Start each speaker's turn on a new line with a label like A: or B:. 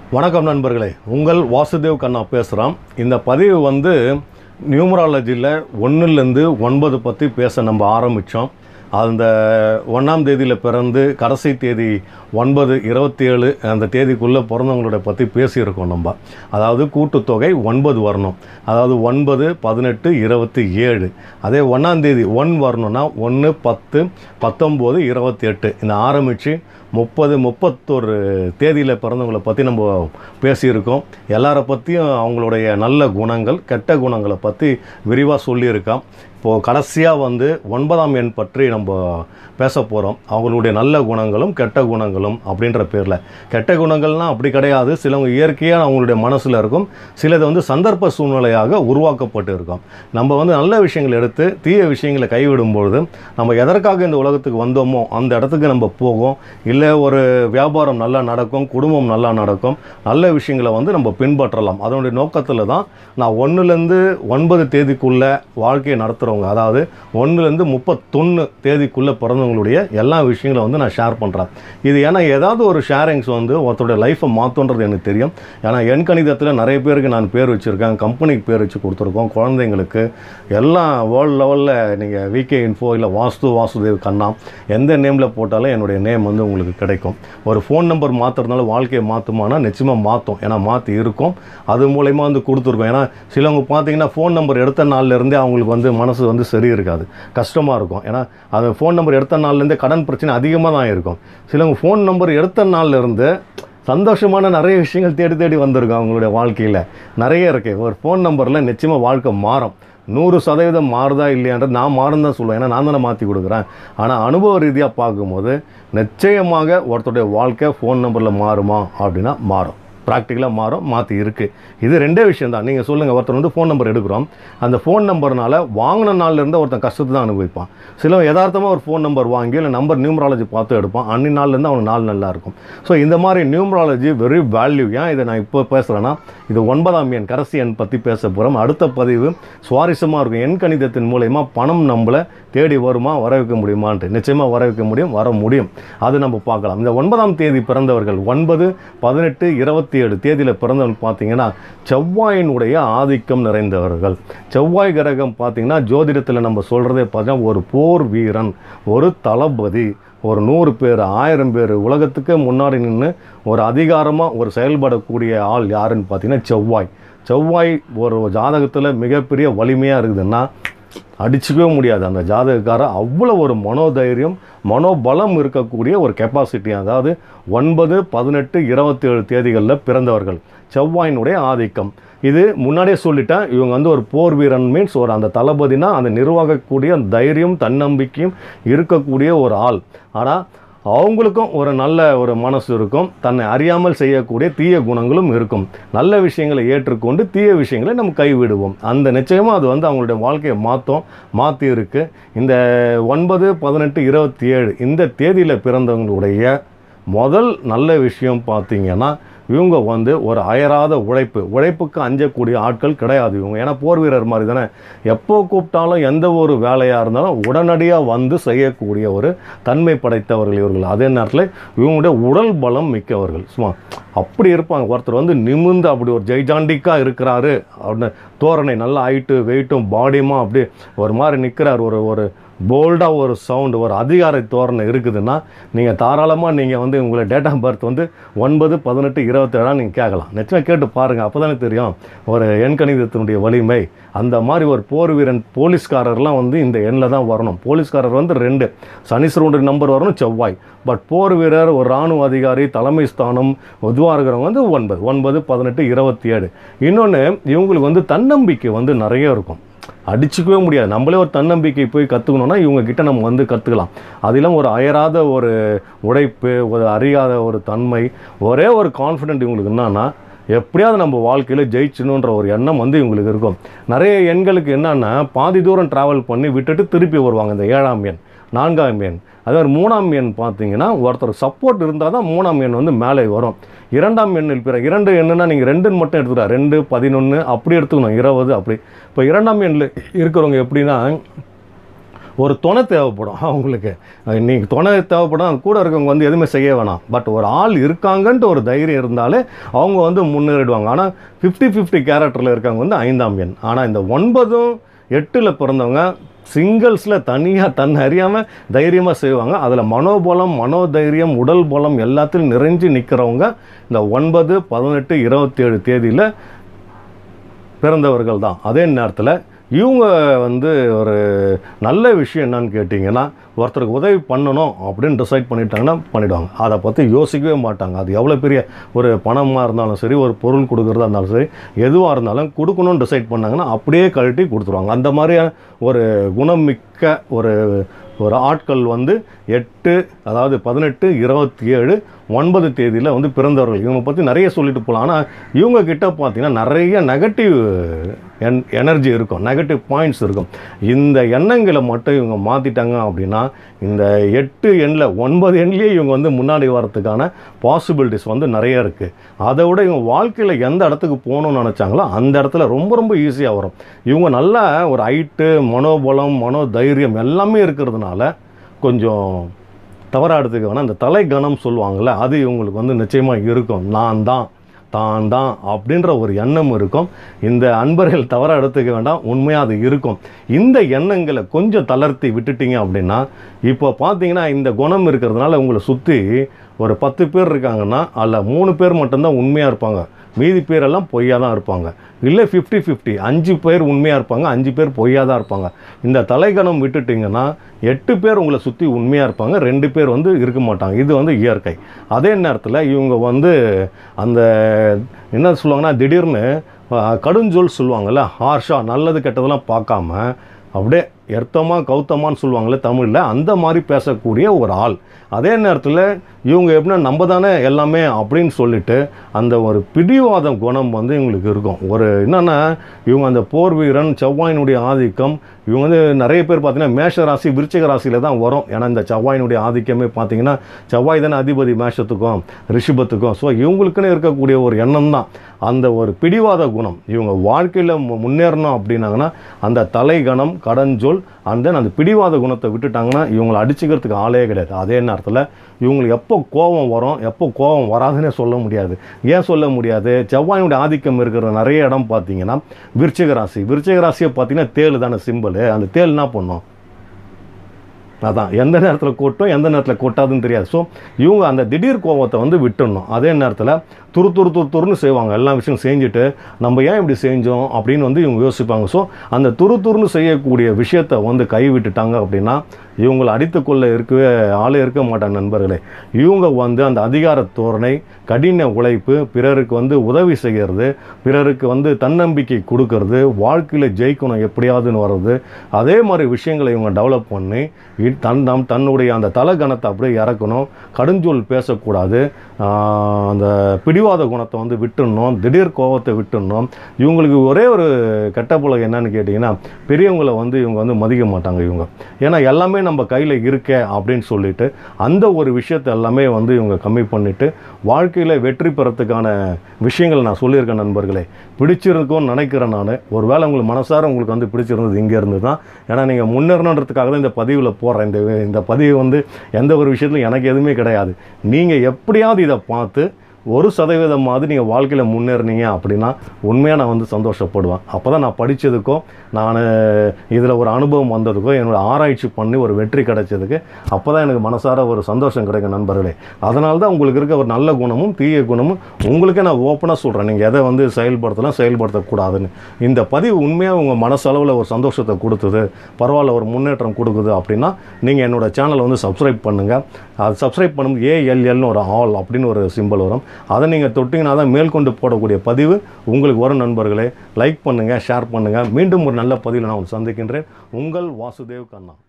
A: வணக்கம் நண்பர்களே உங்கள் வாசுதேவ் கண்ணா பேசுகிறோம் இந்த பதிவு வந்து நியூமராலஜியில் ஒன்றுலேருந்து ஒன்பது பற்றி பேச நம்ம ஆரம்பித்தோம் அந்த ஒன்றாம் தேதியில் பிறந்து கடைசி தேதி ஒன்பது இருபத்தி ஏழு அந்த தேதிக்குள்ளே பிறந்தவங்களோட பற்றி பேசியிருக்கோம் நம்ம அதாவது கூட்டுத்தொகை ஒன்பது வரணும் அதாவது ஒன்பது பதினெட்டு இருபத்தி ஏழு அதே ஒன்றாம் தேதி ஒன் வரணும்னா ஒன்று பத்து பத்தொம்போது இருபத்தி எட்டு இந்த ஆரம்பித்து முப்பது முப்பத்தொரு தேதியில் பிறந்தவங்களை பற்றி நம்ம பேசியிருக்கோம் எல்லாரை பற்றியும் அவங்களுடைய நல்ல குணங்கள் கெட்ட குணங்களை பற்றி விரிவாக சொல்லியிருக்கோம் இப்போது கடைசியாக வந்து ஒன்பதாம் எண் பற்றி நம்ம பேச போகிறோம் அவங்களுடைய நல்ல குணங்களும் கெட்ட குணங்களும் அப்படின்ற பேரில் கெட்ட குணங்கள்னால் அப்படி கிடையாது சிலவங்க இயற்கையாக அவங்களுடைய மனசில் இருக்கும் சிலது வந்து சந்தர்ப்ப சூழ்நிலையாக உருவாக்கப்பட்டு இருக்கும் நம்ம வந்து நல்ல விஷயங்கள் எடுத்து தீய விஷயங்களை கைவிடும் பொழுது நம்ம எதற்காக இந்த உலகத்துக்கு வந்தோமோ அந்த இடத்துக்கு நம்ம போகும் இல்லை ஒரு வியாபாரம் நல்லா நடக்கும் குடும்பம் நல்லா நடக்கும் நல்ல விஷயங்களை வந்து நம்ம பின்பற்றலாம் அதனுடைய நோக்கத்தில் தான் நான் ஒன்றுலேருந்து ஒன்பது தேதிக்குள்ளே வாழ்க்கையை நடத்துகிறவங்க அதாவது ஒன்றுலேருந்து முப்பத்தொன்று தேதிக்குள்ளே பிறந்தவங்களுடைய எல்லா விஷயங்களை வந்து நான் ஷேர் பண்ணுறேன் இது ஏன்னா ஏதாவது ஒரு ஷேரிங்ஸ் வந்து ஒருத்தருடைய லைஃப்பை மாற்றுன்றது எனக்கு தெரியும் ஏன்னா எண் கணிதத்தில் நிறைய பேருக்கு நான் பேர் வச்சுருக்கேன் கம்பெனிக்கு பேர் வச்சு கொடுத்துருக்கோம் குழந்தைங்களுக்கு எல்லாம் வேர்ல்டு லெவலில் நீங்கள் விகே இன்ஃபோ இல்லை வாஸ்து வாசுதேவ் கண்ணா எந்த நேமில் போட்டாலும் என்னுடைய நேம் வந்து உங்களுக்கு கிடைக்கும் ஒரு ஃபோன் நம்பர் மாற்றுறதுனால வாழ்க்கையை மாற்றுமானா நிச்சயமாக மாற்றும் ஏன்னா மாற்றி இருக்கும் அது மூலயமா வந்து கொடுத்துருக்கோம் ஏன்னா சிலவங்க பார்த்தீங்கன்னா ஃபோன் நம்பர் எடுத்த நாள்லேருந்தே அவங்களுக்கு வந்து மனசு வந்து சரி இருக்காது கஷ்டமாக இருக்கும் ஏன்னா அது ஃபோன் நம்பர் எடுத்த நாள்லேருந்தே கடன் பிரச்சனை அதிகமாக தான் இருக்கும் சிலவங்க ஃபோன் நம்பர் எடுத்த நாள்லேருந்து சந்தோஷமான நிறைய விஷயங்கள் தேடி தேடி வந்திருக்கும் அவங்களுடைய வாழ்க்கையில் நிறைய இருக்குது ஒரு ஃபோன் நம்பரில் நிச்சயமாக வாழ்க்கை மாறும் நூறு சதவீதம் மாறுதா இல்லையான்றது நான் மாறும் தான் சொல்லுவேன் ஏன்னா நான் தானே மாற்றி கொடுக்குறேன் ஆனால் அனுபவ ரீதியாக பார்க்கும்போது நிச்சயமாக ஒருத்தருடைய வாழ்க்கை ஃபோன் நம்பரில் மாறுமா அப்படின்னா மாறும் ப்ராக்டிக்கலாக மாறும் மாற்றி இருக்குது இது ரெண்டே விஷயம் தான் நீங்கள் சொல்லுங்கள் ஒருத்தர் வந்து ஃபோன் நம்பர் எடுக்கிறோம் அந்த ஃபோன் நம்பர்னால வாங்கின நாள்லேருந்து ஒருத்தன் கஷ்டத்தை தான் அனுபவிப்பான் சில யதார்த்தமாக ஒரு ஃபோன் நம்பர் வாங்கி இல்லை நம்பர் நியூமராலஜி பார்த்து எடுப்பான் அன்னி நாள்லேருந்து அவனுக்கு நாள் நல்லா இருக்கும் ஸோ இந்த மாதிரி நியூமராலஜி வெரி வேல்யூ ஏன் இதை நான் இப்போ பேசுகிறேன்னா இது ஒன்பதாம் எண் கடைசி எண் பற்றி பேச போகிறோம் அடுத்த பதிவு சுவாரஸ்யமாக இருக்கும் எண் கணிதத்தின் மூலயமா பணம் நம்மளை தேடி வருமா வர வைக்க முடியுமான்ட்டு நிச்சயமாக வர வைக்க முடியும் வர முடியும் அது நம்ம பார்க்கலாம் இந்த ஒன்பதாம் தேதி பிறந்தவர்கள் ஒன்பது பதினெட்டு இருபத்தி ஏழு தேதியில் பிறந்தவங்க பார்த்தீங்கன்னா செவ்வாயினுடைய ஆதிக்கம் நிறைந்தவர்கள் செவ்வாய் கிரகம் பார்த்தீங்கன்னா ஜோதிடத்தில் நம்ம சொல்கிறதே பார்த்தீங்கன்னா ஒரு போர் வீரன் ஒரு தளபதி ஒரு நூறு பேர் ஆயிரம் பேர் உலகத்துக்கு முன்னாடி நின்று ஒரு அதிகாரமாக ஒரு செயல்படக்கூடிய ஆள் யாருன்னு பார்த்தீங்கன்னா செவ்வாய் செவ்வாய் ஒரு ஜாதகத்தில் மிகப்பெரிய வலிமையாக இருக்குதுன்னா அடிச்சுக்கவே முடியாது அந்த ஜாதகக்காரர் அவ்வளோ ஒரு மனோதைரியம் மனோபலம் இருக்கக்கூடிய ஒரு கெப்பாசிட்டி அதாவது ஒன்பது பதினெட்டு இருபத்தி ஏழு தேதிகளில் பிறந்தவர்கள் செவ்வாயினுடைய ஆதிக்கம் இது முன்னாடியே சொல்லிட்டேன் இவங்க வந்து ஒரு போர் வீரன் மீன்ஸ் ஒரு அந்த தளபதினா அந்த நிர்வாகக்கூடிய தைரியம் தன்னம்பிக்கையும் இருக்கக்கூடிய ஒரு ஆள் ஆனால் அவங்களுக்கும் ஒரு நல்ல ஒரு மனசு இருக்கும் தன்னை அறியாமல் செய்யக்கூடிய தீய குணங்களும் இருக்கும் நல்ல விஷயங்களை ஏற்றுக்கொண்டு தீய விஷயங்களை நம்ம கைவிடுவோம் அந்த நிச்சயமாக அது வந்து அவங்களுடைய வாழ்க்கையை மாற்றும் மாற்றி இருக்கு இந்த ஒன்பது பதினெட்டு இருபத்தி ஏழு இந்த தேதியில் பிறந்தவங்களுடைய முதல் நல்ல விஷயம் பார்த்தீங்கன்னா இவங்க வந்து ஒரு அயராத உழைப்பு உழைப்புக்கு அஞ்சக்கூடிய ஆட்கள் கிடையாது இவங்க ஏன்னா போர் வீரர் மாதிரி தானே எப்போ கூப்பிட்டாலும் எந்த ஒரு வேலையாக இருந்தாலும் உடனடியாக வந்து செய்யக்கூடிய ஒரு தன்மை படைத்தவர்கள் இவர்கள் அதே நேரத்தில் இவங்களுடைய உடல் பலம் மிக்கவர்கள் சும்மா அப்படி இருப்பாங்க ஒருத்தர் வந்து நிமிர்ந்து அப்படி ஒரு ஜெய்ஜாண்டிக்காக இருக்கிறாரு அப்படின்னு தோரணை நல்லா ஹைட்டு வெயிட்டும் பாடியுமா அப்படி ஒரு மாதிரி நிற்கிறார் ஒரு ஒரு போல்டாக ஒரு சவுண்டு ஒரு அதிகார தோரணை இருக்குதுன்னா நீங்கள் தாராளமாக நீங்கள் வந்து உங்களை டேட் ஆஃப் பர்த் வந்து ஒன்பது பதினெட்டு இருபத்தேழாம் நீங்கள் கேட்கலாம் நிச்சயமாக கேட்டு பாருங்கள் அப்போ தானே தெரியும் ஒரு எண் கணிதத்தினுடைய வலிமை அந்த மாதிரி ஒரு போர் வீரன் போலீஸ்காரர்லாம் வந்து இந்த எண்ணில் தான் வரணும் போலீஸ்காரர் வந்து ரெண்டு சனீஸ்வரனுடைய நம்பர் வரணும் செவ்வாய் பட் போர் வீரர் ஒரு இராணுவ அதிகாரி தலைமை ஸ்தானம் இதுவாக இருக்கிறவங்க வந்து ஒன்பது ஒன்பது பதினெட்டு இருபத்தி ஏழு இன்னொன்று இவங்களுக்கு வந்து தன்னம்பிக்கை வந்து நிறைய இருக்கும் அடிச்சுக்கவே முடியாது நம்மளே ஒரு தன்னம்பிக்கை போய் கற்றுக்கணுன்னா இவங்க கிட்ட நம்ம வந்து கற்றுக்கலாம் அதிலும் ஒரு அயராத ஒரு உழைப்பு ஒரு அறியாத ஒரு தன்மை ஒரே ஒரு கான்ஃபிடென்ட் இவங்களுக்கு என்னன்னா எப்படியாவது நம்ம வாழ்க்கையில் ஜெயிச்சணுன்ற ஒரு எண்ணம் வந்து இவங்களுக்கு இருக்கும் நிறைய எண்களுக்கு என்னன்னா பாதி தூரம் ட்ராவல் பண்ணி விட்டுட்டு திருப்பி வருவாங்க இந்த ஏழாம் எண் நான்காம் எண் அதே மாதிரி மூணாம் எண் பார்த்தீங்கன்னா ஒருத்தர் சப்போர்ட் இருந்தால் தான் மூணாம் எண் வந்து மேலே வரும் இரண்டாம் எண்ணில் பிற இரண்டு எண்ணுனா நீங்கள் ரெண்டுன்னு மட்டும் எடுத்துக்கலாம் ரெண்டு பதினொன்று அப்படி எடுத்துக்கணும் இருபது அப்படி இப்போ இரண்டாம் எண்ணில் இருக்கிறவங்க எப்படின்னா ஒரு துணை தேவைப்படும் அவங்களுக்கு இன்னைக்கு துணை தேவைப்படும் அது கூட இருக்கவங்க வந்து எதுவுமே செய்ய வேணாம் பட் ஒரு ஆள் இருக்காங்கன்ட்டு ஒரு தைரியம் இருந்தாலே அவங்க வந்து முன்னேறிடுவாங்க ஆனால் ஃபிஃப்டி ஃபிஃப்டி கேரக்டரில் இருக்கவங்க வந்து ஐந்தாம் எண் ஆனால் இந்த ஒன்பதும் எட்டில் பிறந்தவங்க சிங்கிள்ஸில் தனியாக தன்னை அறியாமல் தைரியமாக செய்வாங்க அதில் மனோபலம் மனோதைரியம் உடல் பலம் எல்லாத்திலும் நிறைஞ்சு நிற்கிறவங்க இந்த ஒன்பது பதினெட்டு இருபத்தேழு தேதியில் பிறந்தவர்கள் தான் அதே நேரத்தில் இவங்க வந்து ஒரு நல்ல விஷயம் என்னன்னு கேட்டிங்கன்னா ஒருத்தருக்கு உதவி பண்ணணும் அப்படின்னு டிசைட் பண்ணிட்டாங்கன்னா பண்ணிடுவாங்க அதை பற்றி யோசிக்கவே மாட்டாங்க அது எவ்வளோ பெரிய ஒரு பணமாக இருந்தாலும் சரி ஒரு பொருள் கொடுக்குறதா இருந்தாலும் சரி எதுவாக இருந்தாலும் கொடுக்கணும்னு டிசைட் பண்ணாங்கன்னா அப்படியே கழட்டி கொடுத்துருவாங்க அந்த மாதிரியான ஒரு குணமிக்க ஒரு ஒரு ஆட்கள் வந்து எட்டு அதாவது பதினெட்டு இருபத்தி ஏழு ஒன்பது தேதியில் வந்து பிறந்தவர்கள் இவங்க பற்றி நிறைய சொல்லிட்டு போகலாம் ஆனால் இவங்க கிட்ட பார்த்தீங்கன்னா நிறைய நெகட்டிவ் என் எனர்ஜி இருக்கும் நெகட்டிவ் பாயிண்ட்ஸ் இருக்கும் இந்த எண்ணங்களை மட்டும் இவங்க மாற்றிட்டாங்க அப்படின்னா இந்த எட்டு எண்ணில் ஒன்பது எண்ணிலேயே இவங்க வந்து முன்னாடி வரத்துக்கான பாசிபிலிட்டிஸ் வந்து நிறைய இருக்குது அதை விட இவங்க வாழ்க்கையில் எந்த இடத்துக்கு போகணும்னு நினச்சாங்களோ அந்த இடத்துல ரொம்ப ரொம்ப ஈஸியாக வரும் இவங்க நல்ல ஒரு ஹைட்டு மனோபலம் மனோதைரியம் எல்லாமே இருக்கிறதுனால கொஞ்சம் தவறாக எடுத்துக்க வேணாம் இந்த தலைகணம் சொல்லுவாங்கள்ல அது இவங்களுக்கு வந்து நிச்சயமாக இருக்கும் நான் தான் தான் தான் அப்படின்ற ஒரு எண்ணம் இருக்கும் இந்த அன்பர்கள் தவறாக எடுத்துக்க வேண்டாம் உண்மையாக அது இருக்கும் இந்த எண்ணங்களை கொஞ்சம் தளர்த்தி விட்டுட்டீங்க அப்படின்னா இப்போ பார்த்தீங்கன்னா இந்த குணம் இருக்கிறதுனால உங்களை சுற்றி ஒரு பத்து பேர் இருக்காங்கன்னா அதில் மூணு பேர் மட்டும்தான் உண்மையாக இருப்பாங்க மீதி பேரெல்லாம் பொய்யா தான் இருப்பாங்க இல்லை ஃபிஃப்டி ஃபிஃப்டி அஞ்சு பேர் உண்மையாக இருப்பாங்க அஞ்சு பேர் பொய்யா தான் இருப்பாங்க இந்த தலைகணம் விட்டுட்டிங்கன்னா எட்டு பேர் உங்களை சுற்றி உண்மையாக இருப்பாங்க ரெண்டு பேர் வந்து இருக்க மாட்டாங்க இது வந்து இயற்கை அதே நேரத்தில் இவங்க வந்து அந்த என்ன சொல்லுவாங்கன்னா திடீர்னு அஹ், கடுஞ்சொல் சொல்லுவாங்கள்ல ஹார்ஷா நல்லது கெட்டதெல்லாம் பார்க்காம அப்படியே எர்த்தமாக கௌத்தமான்னு சொல்லுவாங்களே தமிழில் அந்த மாதிரி பேசக்கூடிய ஒரு ஆள் அதே நேரத்தில் இவங்க எப்படின்னா நம்ம தானே எல்லாமே அப்படின்னு சொல்லிட்டு அந்த ஒரு பிடிவாத குணம் வந்து இவங்களுக்கு இருக்கும் ஒரு என்னென்னா இவங்க அந்த போர் வீரன் செவ்வாயினுடைய ஆதிக்கம் இவங்க வந்து நிறைய பேர் பார்த்தீங்கன்னா மேஷ ராசி விருச்சிக ராசியில் தான் வரும் ஏன்னா இந்த செவ்வாயினுடைய ஆதிக்கமே பார்த்தீங்கன்னா செவ்வாய் தானே அதிபதி மேஷத்துக்கும் ரிஷபத்துக்கும் ஸோ இவங்களுக்குன்னு இருக்கக்கூடிய ஒரு எண்ணம் தான் அந்த ஒரு பிடிவாத குணம் இவங்க வாழ்க்கையில் மு- முன்னேறணும் அப்படின்னாங்கன்னா அந்த தலைகணம் கடஞ்சொல் அண்ட் தென் அந்த பிடிவாத குணத்தை விட்டுட்டாங்கன்னா இவங்களை அடிச்சுக்கிறதுக்கு ஆளே கிடையாது அதே நேரத்தில் இவங்களுக்கு எப்போ கோபம் வரும் எப்போ கோபம் வராதுன்னே சொல்ல முடியாது ஏன் சொல்ல முடியாது செவ்வாயினுடைய ஆதிக்கம் இருக்கிற நிறைய இடம் பார்த்தீங்கன்னா விருச்சிக ராசி விருச்சிக ராசியை பார்த்தீங்கன்னா தேள் தானே சிம்பிள் அந்த தேள் என்ன பண்ணும் அதான் எந்த நேரத்தில் கொட்டும் எந்த நேரத்தில் கொட்டாதுன்னு தெரியாது ஸோ இவங்க அந்த திடீர் கோபத்தை வந்து விட்டுடணும் அதே நேரத்தில் துரு துரு துரு துருன்னு செய்வாங்க எல்லா விஷயம் செஞ்சுட்டு நம்ம ஏன் இப்படி செஞ்சோம் அப்படின்னு வந்து இவங்க யோசிப்பாங்க ஸோ அந்த துரு துருன்னு செய்யக்கூடிய விஷயத்தை வந்து கைவிட்டுட்டாங்க அப்படின்னா இவங்களை அடித்துக்கொள்ள இருக்கவே ஆளே இருக்க மாட்டாங்க நண்பர்களே இவங்க வந்து அந்த அதிகார தோரணை கடின உழைப்பு பிறருக்கு வந்து உதவி செய்கிறது பிறருக்கு வந்து தன்னம்பிக்கை கொடுக்கறது வாழ்க்கையில் ஜெயிக்கணும் எப்படியாவதுன்னு வர்றது அதே மாதிரி விஷயங்களை இவங்க டெவலப் பண்ணி இ- தன் நம் தன்னுடைய அந்த தலகணத்தை அப்படியே இறக்கணும் கடுஞ்சொல் பேசக்கூடாது ஆஹ் அந்த பிடிவாத குணத்தை வந்து விட்டுடணும் திடீர் கோபத்தை விட்டுடணும் இவங்களுக்கு ஒரே ஒரு கெட்ட பழக்கம் என்னன்னு கேட்டிங்கன்னா பெரியவங்களை வந்து இவங்க வந்து மதிக்க மாட்டாங்க இவங்க ஏன்னா எல்லாமே நம்ம கையில் இருக்க அப்படின்னு சொல்லிட்டு அந்த ஒரு விஷயத்தை எல்லாமே வந்து இவங்க கம்மி பண்ணிட்டு வாழ்க்கையில் வெற்றி பெறத்துக்கான விஷயங்கள் நான் சொல்லியிருக்கேன் நண்பர்களே பிடிச்சிருக்கும்னு நினைக்கிறேன் நான் ஒருவேளை உங்களுக்கு மனசார உங்களுக்கு வந்து பிடிச்சிருந்தது இங்கே இருந்து தான் ஏன்னா நீங்கள் முன்னேறணுன்றதுக்காக தான் இந்த பதிவில் போடுறேன் இந்த இந்த பதிவு வந்து எந்த ஒரு விஷயத்துலையும் எனக்கு எதுவுமே கிடையாது நீங்கள் எப்படியாவது இதை பார்த்து ஒரு சதவீதமாவது நீங்கள் வாழ்க்கையில் முன்னேறினீங்க அப்படின்னா உண்மையாக நான் வந்து சந்தோஷப்படுவேன் அப்போ தான் நான் படித்ததுக்கும் நான் இதில் ஒரு அனுபவம் வந்ததுக்கும் என்னோட ஆராய்ச்சி பண்ணி ஒரு வெற்றி கிடைச்சதுக்கு அப்போ தான் எனக்கு மனசார ஒரு சந்தோஷம் கிடைக்கும் நண்பர்களே அதனால தான் உங்களுக்கு இருக்க ஒரு நல்ல குணமும் தீய குணமும் உங்களுக்கே நான் ஓப்பனாக சொல்கிறேன் நீங்கள் எதை வந்து செயல்படுத்தலாம் செயல்படுத்தக்கூடாதுன்னு இந்த பதிவு உண்மையாக உங்கள் மனசளவில் ஒரு சந்தோஷத்தை கொடுத்தது பரவாயில்ல ஒரு முன்னேற்றம் கொடுக்குது அப்படின்னா நீங்கள் என்னோட சேனலை வந்து சப்ஸ்கிரைப் பண்ணுங்கள் அது சப்ஸ்கிரைப் பண்ணும்போது ஏஎல்எல்னு ஒரு ஆல் அப்படின்னு ஒரு சிம்பிள் வரும் அதை நீங்கள் தொட்டிங்கன்னா தான் மேற்கொண்டு போடக்கூடிய பதிவு உங்களுக்கு வரும் நண்பர்களே லைக் பண்ணுங்கள் ஷேர் பண்ணுங்கள் மீண்டும் ஒரு நல்ல பதிவில் நான் உங்களை சந்திக்கின்றேன் உங்கள் வாசுதேவ் கண்ணா